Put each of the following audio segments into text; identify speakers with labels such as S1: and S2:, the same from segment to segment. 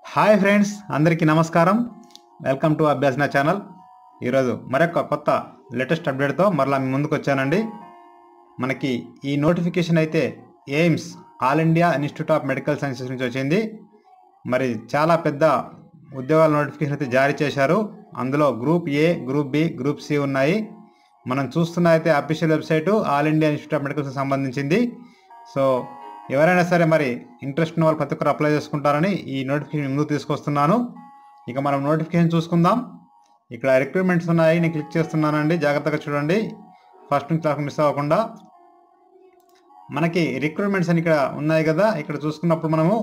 S1: hi friends అందరికీ నమస్కారం welcome to అభ్యాసన channel ఈరోజు మరొక కొత్త లేటెస్ట్ అప్డేట్తో మరలా మీ ముందుకు వచ్చానండి మనకి ఈ నోటిఫికేషన్ అయితే AIIMS all India institute of medical sciences నుంచి వచ్చింది మరి చాలా పెద్ద ఉద్యోగాల నోటిఫికేషన్ అయితే జారీ చేశారు అందులో group A group B group C ఉన్నాయి మనం చూస్తున్న అయితే official website all India institute of medicals సంబంధించింది సో ఎవరైనా సరే మరి ఇంట్రెస్ట్ ఉన్న వాళ్ళు ప్రతి ఒక్కరు అప్లై చేసుకుంటారని ఈ నోటిఫికేషన్ ముందుకు తీసుకొస్తున్నాను ఇక మనం నోటిఫికేషన్ చూసుకుందాం ఇక్కడ రిక్రూట్మెంట్స్ ఉన్నాయి నేను క్లిక్ చేస్తున్నానండి జాగ్రత్తగా చూడండి ఫస్ట్ నుంచి క్లాస్ మిస్ అవ్వకుండా మనకి రిక్రూట్మెంట్స్ అని ఇక్కడ ఉన్నాయి కదా ఇక్కడ చూసుకున్నప్పుడు మనము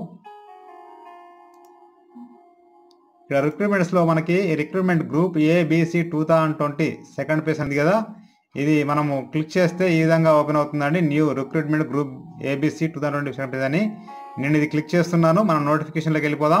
S1: ఇక్కడ రిక్రూట్మెంట్స్లో మనకి recruitment group A B C two thousand twenty second page ఉంది కదా ఇది మనము క్లిక్ చేస్తే ఈ విధంగా ఓపెన్ అవుతుందండి new recruitment group A B C two thousand twenty second page అని నేను ఇది క్లిక్ చేస్తున్నాను మనం నోటిఫికేషన్లోకి వెళ్ళిపోదాం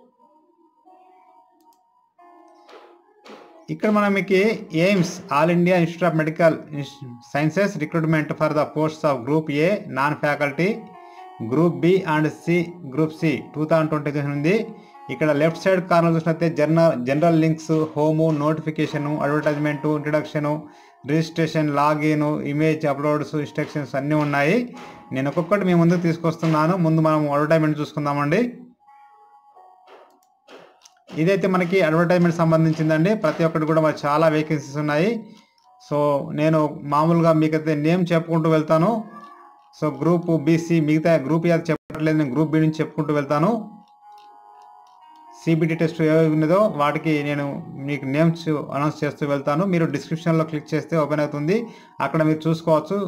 S1: ఇక్కడ మనం మీకు AIIMS all India institute of medical sciences recruitment for the posts of group A non faculty group B and C group C two thousand twenty ఉంది ఇక్కడ లెఫ్ట్ సైడ్ కార్నర్ చూసినట్లయితే general general links home notification advertisement introduction registration login image uploads instructions అన్నీ ఉన్నాయి నేను ఒక్కొక్కటి మీ ముందుకు తీసుకొస్తున్నాను ముందు మనం అడ్వర్టైజ్మెంట్ చూసుకుందామండి ఇదైతే మనకి అడ్వర్టైజ్మెంట్ సంబంధించిందండి ప్రతి ఒక్కటి కూడా మరి చాలా వేకెన్సీస్ ఉన్నాయి సో నేను మామూలుగా మీకైతే నేమ్ చెప్పుకుంటూ వెళ్తాను సో గ్రూప్ బీసీ మిగతా గ్రూప్ ఏ చెప్పట్లేదు నేను గ్రూప్ బి నుంచి చెప్పుకుంటూ వెళ్తాను సిబిటి టెస్ట్ ఏవి ఉన్నదో వాటికి నేను మీకు నేమ్స్ అనౌన్స్ చేస్తూ వెళ్తాను మీరు డిస్క్రిప్షన్లో క్లిక్ చేస్తే ఓపెన్ అవుతుంది అక్కడ మీరు చూసుకోవచ్చు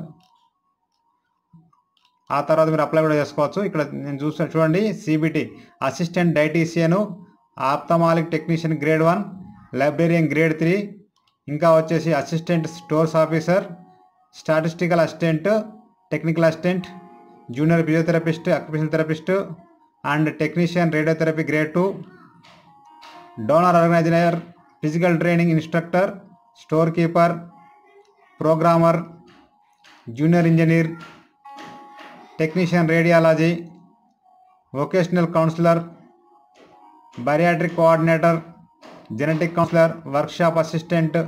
S1: ఆ తర్వాత మీరు అప్లై కూడా చేసుకోవచ్చు ఇక్కడ నేను చూసిన చూడండి C B T assistant dietician ophthalmic technician grade one librarian grade three ఇంకా వచ్చేసి assistant stores officer statistical assistant technical assistant junior physiotherapist occupational therapist and technician radiotherapy grade two donor organiser physical training instructor store keeper programmer junior engineer technician radiology vocational counsellor bariatric coordinator genetic counsellor workshop assistant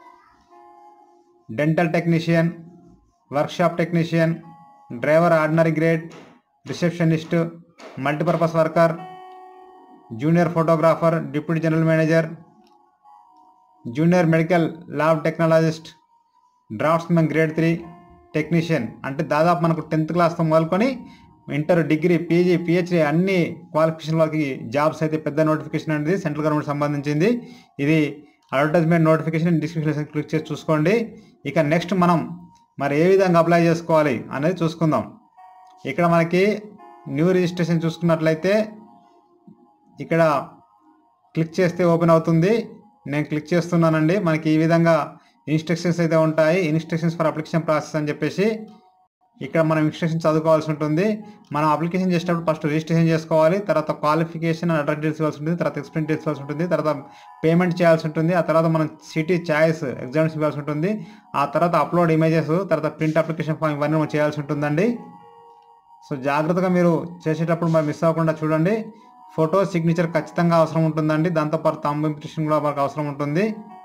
S1: dental technician workshop technician driver ordinary grade receptionist multipurpose worker junior photographer deputy general manager junior medical lab technologist draftsmen grade three technician అంటే దాదాపు మనకు tenth క్లాస్తో మొదలుకొని inter degree PG PhD అన్ని qualification వాళ్ళకి jobs అయితే పెద్ద notification అనేది సెంట్రల్ గవర్నమెంట్ సంబంధించింది ఇది అడ్వర్టైజ్మెంట్ నోటిఫికేషన్ డిస్క్రిప్షన్ క్లిక్ చేసి చూసుకోండి ఇక నెక్స్ట్ మనం మరి ఏ విధంగా అప్లై చేసుకోవాలి అనేది చూసుకుందాం ఇక్కడ మనకి న్యూ రిజిస్ట్రేషన్ చూసుకున్నట్లయితే ఇక్కడ క్లిక్ చేస్తే ఓపెన్ అవుతుంది నేను క్లిక్ చేస్తున్నానండి మనకి ఈ విధంగా ఇన్స్ట్రక్షన్స్ అయితే ఉంటాయి ఇన్స్ట్రక్షన్స్ ఫర్ అప్లికేషన్ ప్రాసెస్ అని చెప్పేసి ఇక్కడ మనం ఇన్స్ట్రక్షన్ చదువుకోవాల్సి ఉంటుంది మనం అప్లికేషన్ చేసేటప్పుడు ఫస్ట్ రిజిస్ట్రేషన్ చేసుకోవాలి తర్వాత క్వాలిఫికేషన్ అడ్రస్ డీటెయిల్స్ ఇవ్వాల్సి ఉంటుంది తర్వాత ఎక్స్ప్లెయిన్ డీటెయిల్స్ ఇవ్వాల్సి ఉంటుంది తర్వాత పేమెంట్ చేయాల్సి ఉంటుంది ఆ తర్వాత మనం సిటీ ఛాయిస్ ఎగ్జామ్స్ ఇవ్వాల్సి ఉంటుంది ఆ తర్వాత అప్లోడ్ ఇమేజెస్ తర్వాత ప్రింట్ అప్లికేషన్ ఫామ్ ఇవన్నీ మనం చేయాల్సి ఉంటుందండి సో జాగ్రత్తగా మీరు చేసేటప్పుడు మరి మిస్ అవ్వకుండా చూడండి ఫోటో సిగ్నేచర్ ఖచ్చితంగా అవసరం ఉంటుందండి దాంతోపాటు థంబ్ ఇంప్రెషన్ కూడా మనకు అవసరం ఉంటుంది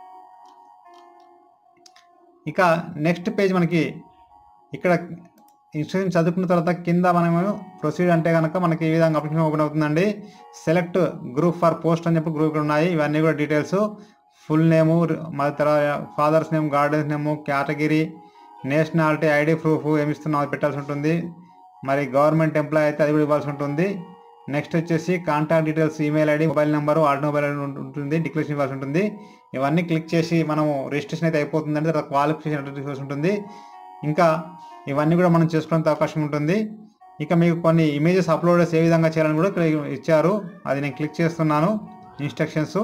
S1: ఇక నెక్స్ట్ పేజ్ మనకి ఇక్కడ ఇన్స్ట్రక్షన్ చదువుకున్న తర్వాత కింద మనము ప్రొసీడ్ అంటే కనుక మనకి ఈ విధంగా అప్లికేషన్ ఓపెన్ అవుతుందండి సెలెక్ట్ గ్రూప్ ఫర్ పోస్ట్ అని చెప్పి గ్రూప్ ఉన్నాయి ఇవన్నీ కూడా డీటెయిల్స్ ఫుల్ నేము మరి తర్వాత father's name guardian's name category nationality ID proof ఏమి ఇస్తున్నాం అది పెట్టాల్సి ఉంటుంది మరి గవర్నమెంట్ ఎంప్లాయ్ అయితే అది కూడా ఇవ్వాల్సి ఉంటుంది నెక్స్ట్ వచ్చేసి contact details email ID mobile number ఆర్డ్ మొబైల్ ఐడి ఉంటుంది డిక్లరేషన్ ఇవ్వాల్సి ఉంటుంది ఇవన్నీ క్లిక్ చేసి మనము రిజిస్ట్రేషన్ అయితే అయిపోతుందండి తర్వాత క్వాలిఫికేషన్ ఇవ్వాల్సి ఉంటుంది ఇంకా ఇవన్నీ కూడా మనం చేసుకోవడానికి అవకాశం ఉంటుంది ఇక మీకు కొన్ని ఇమేజెస్ అప్లోడ్ ఏ విధంగా చేయాలని కూడా ఇక్కడ ఇచ్చారు అది నేను క్లిక్ చేస్తున్నాను ఇన్స్ట్రక్షన్స్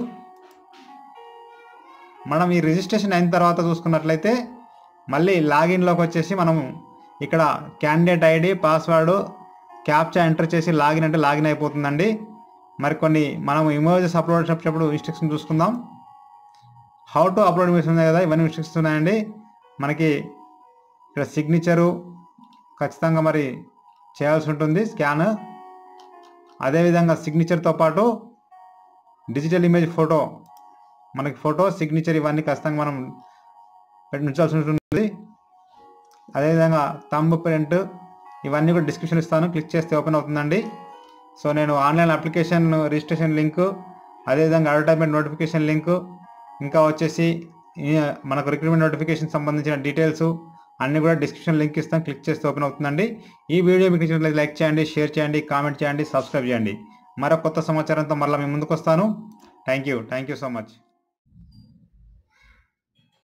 S1: మనం ఈ రిజిస్ట్రేషన్ అయిన తర్వాత చూసుకున్నట్లయితే మళ్ళీ లాగిన్లోకి వచ్చేసి మనం ఇక్కడ candidate ID password captcha enter చేసి లాగిన్ అంటే లాగిన్ అయిపోతుందండి మరి కొన్ని మనం ఇమేజెస్ అప్లోడ్ చేసేటప్పుడు ఇన్స్ట్రక్షన్ చూసుకుందాం హౌ టు అప్లోడ్ ఇమేజెస్ ఉన్నాయి కదా ఇవన్నీ ఇన్స్ట్రక్షన్స్ ఉన్నాయండి మనకి ఇక్కడ సిగ్నేచరు ఖచ్చితంగా మరి చేయాల్సి ఉంటుంది స్కాన్ అదేవిధంగా సిగ్నేచర్తో పాటు డిజిటల్ ఇమేజ్ ఫోటో మనకి ఫోటో సిగ్నేచర్ ఇవన్నీ ఖచ్చితంగా మనం పెట్టి ఉంచాల్సి ఉంటుంది అదేవిధంగా తంబ్ ప్రింట్ ఇవన్నీ కూడా డిస్క్రిప్షన్ ఇస్తాను క్లిక్ చేస్తే ఓపెన్ అవుతుందండి సో నేను ఆన్లైన్ అప్లికేషన్ రిజిస్ట్రేషన్ లింక్ అదేవిధంగా అడ్వర్టైజ్మెంట్ నోటిఫికేషన్ లింక్ ఇంకా వచ్చేసి ఈ మనకు రిక్రూట్మెంట్ నోటిఫికేషన్ సంబంధించిన డీటెయిల్స్ అన్నీ కూడా డిస్క్రిప్షన్ లింక్ ఇస్తాను క్లిక్ చేస్తే ఓపెన్ అవుతుందండి ఈ వీడియో మీకు నచ్చినట్లయితే లైక్ చేయండి షేర్ చేయండి కామెంట్ చేయండి సబ్స్క్రైబ్ చేయండి మరో కొత్త సమాచారంతో మళ్ళీ మీ ముందుకు వస్తాను thank you thank you so much